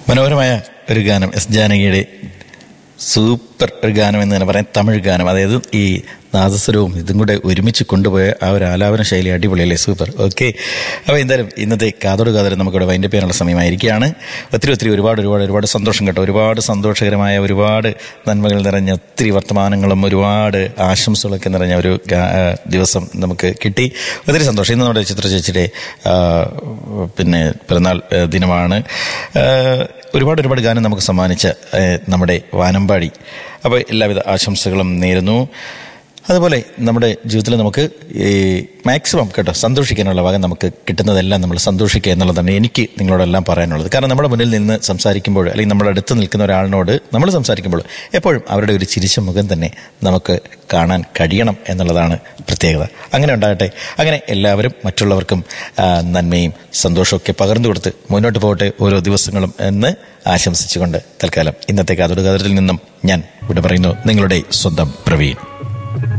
മനോഹരമായ ഒരു ഗാനം എസ് ജാനകിയുടെ സൂപ്പർ ഒരു ഗാനം എന്ന് തന്നെ പറയാം തമിഴ് ഗാനം അതായത് ഈ നാദസ്വരവും ഇതും കൂടെ ഒരുമിച്ച് കൊണ്ടുപോയ ആ ഒരു ആലാപന ശൈലി അടിപൊളിയല്ലേ സൂപ്പർ ഓക്കെ അപ്പോൾ എന്തായാലും ഇന്നത്തെ കാതോട് കാതോട് നമുക്കിവിടെ വൈൻഡപ്പ് ചെയ്യാനുള്ള സമയമായിരിക്കുകയാണ് ഒത്തിരി ഒത്തിരി ഒരുപാട് ഒരുപാട് ഒരുപാട് സന്തോഷം കേട്ടോ ഒരുപാട് സന്തോഷകരമായ ഒരുപാട് നന്മകൾ നിറഞ്ഞ ഒത്തിരി വർത്തമാനങ്ങളും ഒരുപാട് ആശംസകളൊക്കെ നിറഞ്ഞ ഒരു ഗാ- ആ, ദിവസം നമുക്ക് കിട്ടി ഒത്തിരി സന്തോഷം ഇന്ന് നമ്മുടെ ചിത്ര ചേച്ചിയുടെ ആ, പിന്നെ പിറന്നാൾ ആ, ദിനമാണ് ആ, ഒരുപാട് ഒരുപാട് ഗാനം നമുക്ക് സമ്മാനിച്ച ആ, നമ്മുടെ വാനമ്പാടി അപ്പോൾ എല്ലാവിധ ആശംസകളും നേരുന്നു അതുപോലെ നമ്മുടെ ജീവിതത്തിൽ നമുക്ക് ഈ മാക്സിമം കേട്ടോ സന്തോഷിക്കാനുള്ള വക നമുക്ക് കിട്ടുന്നതെല്ലാം നമ്മൾ സന്തോഷിക്കുക എന്നുള്ളതാണ് എനിക്ക് നിങ്ങളോടെല്ലാം പറയാനുള്ളത് കാരണം നമ്മുടെ മുന്നിൽ നിന്ന് സംസാരിക്കുമ്പോൾ അല്ലെങ്കിൽ നമ്മുടെ അടുത്ത് നിൽക്കുന്ന ഒരാളിനോട് നമ്മൾ സംസാരിക്കുമ്പോൾ എപ്പോഴും അവരുടെ ഒരു ചിരിച്ച മുഖം തന്നെ നമുക്ക് കാണാൻ കഴിയണം എന്നുള്ളതാണ് പ്രത്യേകത അങ്ങനെ ഉണ്ടാകട്ടെ അങ്ങനെ എല്ലാവരും മറ്റുള്ളവർക്കും ആ, നന്മയും സന്തോഷമൊക്കെ പകർന്നു കൊടുത്ത് മുന്നോട്ട് പോകട്ടെ ഓരോ ദിവസങ്ങളും എന്ന് ആശംസിച്ചുകൊണ്ട് തൽക്കാലം ഇന്നത്തെ കാതോട് കാതത്തിൽ നിന്നും ഞാൻ ഇവിടെ പറയുന്നു നിങ്ങളുടെ സ്വന്തം പ്രവീൺ